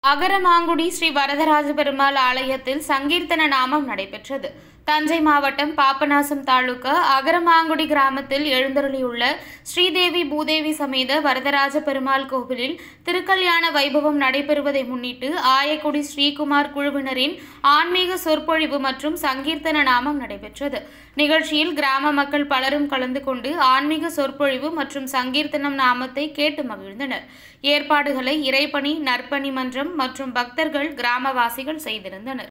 அகரமாங்குடி ஸ்ரீ வரதராஜ பெருமாள் ஆலயத்தில் சங்கீர்த்தன நாமம் நடைபெற்றது தஞ்சை மாவட்டம் பாபநாசம் தாலுகா அகரமாங்குடி கிராமத்தில் எழுந்தருளியுள்ள ஸ்ரீதேவி பூதேவி சமேத வரதராஜ பெருமாள் கோவிலில் திருக்கல்யாண வைபவம் நடைபெறுவதை முன்னிட்டு ஆயக்குடி ஸ்ரீகுமார் குழுவினரின் ஆன்மீக சொற்பொழிவு மற்றும் சங்கீர்த்தன நாமம் நடைபெற்றது நிகழ்ச்சியில் கிராம மக்கள் பலரும் கலந்து கொண்டு ஆன்மீக சொற்பொழிவு மற்றும் சங்கீர்த்தனம் நாமத்தை கேட்டு மகிழ்ந்தனர் ஏற்பாடுகளை இறைப்பணி நற்பணி மன்றம் மற்றும் பக்தர்கள் கிராமவாசிகள் செய்திருந்தனர்